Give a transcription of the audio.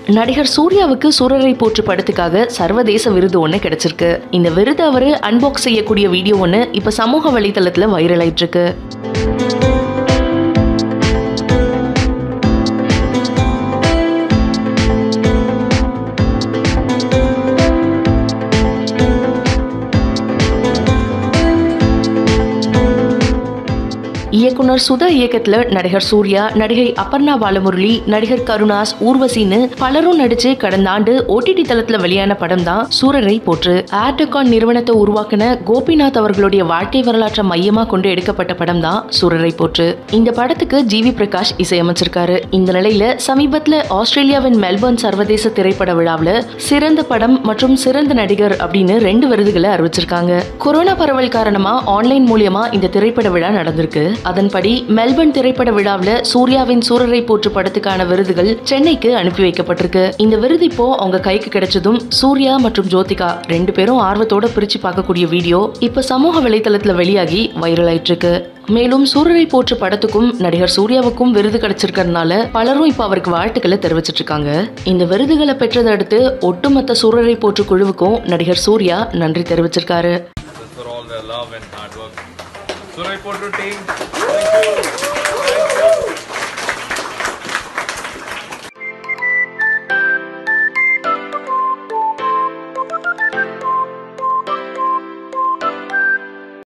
நடிகர் சூர்யாவுக்கு சூரரை போற்று படத்துக்காக சர்வதேச விருது ஒன்று கிடைச்சிருக்கு இந்த விருது அவரு அன்பாக்ஸ் செய்யக்கூடிய வீடியோ ஒன்று இப்ப சமூக வலைதளத்துல வைரல் ஆயிட்டு இருக்கு இயக்குனர் சுதா இயக்கத்துல நடிகர் சூர்யா நடிகை அபர்ணா பாலமுரளி நடிகர் கருணாஸ் ஊர்வசின்னு பலரும் நடிச்சு கடந்த ஆண்டு ஓடிடி தளத்துல வெளியான படம் தான் சூரரை போற்று ஆர்டகான் நிறுவனத்தை உருவாக்கின கோபிநாத் அவர்களுடைய வாழ்க்கை வரலாற்றை மையமா கொண்டு எடுக்கப்பட்ட படம் தான் சூரரை போற்று இந்த படத்துக்கு ஜிவி பிரகாஷ் இசையமைச்சிருக்காரு இந்த நிலையில சமீபத்துல ஆஸ்திரேலியாவின் மெல்பர்ன் சர்வதேச திரைப்பட விழாவில் சிறந்த படம் மற்றும் சிறந்த நடிகர் அப்படின்னு ரெண்டு விருதுகளை அறிவிச்சிருக்காங்க கொரோனா பரவல் காரணமா ஆன்லைன் மூலியமா இந்த திரைப்பட விழா நடந்திருக்கு அதன்படி மெல்பர்ன் திரைப்பட விழாவில் சூர்யாவின் சூரரை போற்று படத்துக்கான விருதுகள் சென்னைக்கு அனுப்பி வைக்கப்பட்டிருக்கு இந்த விருது இப்போ அவங்க கைக்கு கிடைச்சதும் சூர்யா மற்றும் ஜோதிகா ரெண்டு பேரும் ஆர்வத்தோட பிரிச்சு பார்க்கக்கூடிய வீடியோ இப்ப சமூக வலைதளத்துல வெளியாகி வைரல் ஆயிட்டு இருக்கு மேலும் சூரரை போற்று படத்துக்கும் நடிகர் சூர்யாவுக்கும் விருது கிடைச்சிருக்கிறதுனால பலரும் இப்ப அவருக்கு வாழ்த்துக்களை தெரிவிச்சிட்டு இருக்காங்க இந்த விருதுகளை பெற்றதை அடுத்து ஒட்டுமொத்த சூரரை போற்று குழுவுக்கும் நடிகர் சூர்யா நன்றி தெரிவிச்சிருக்காரு for all their love and hard work. Surai Potru team, thank you.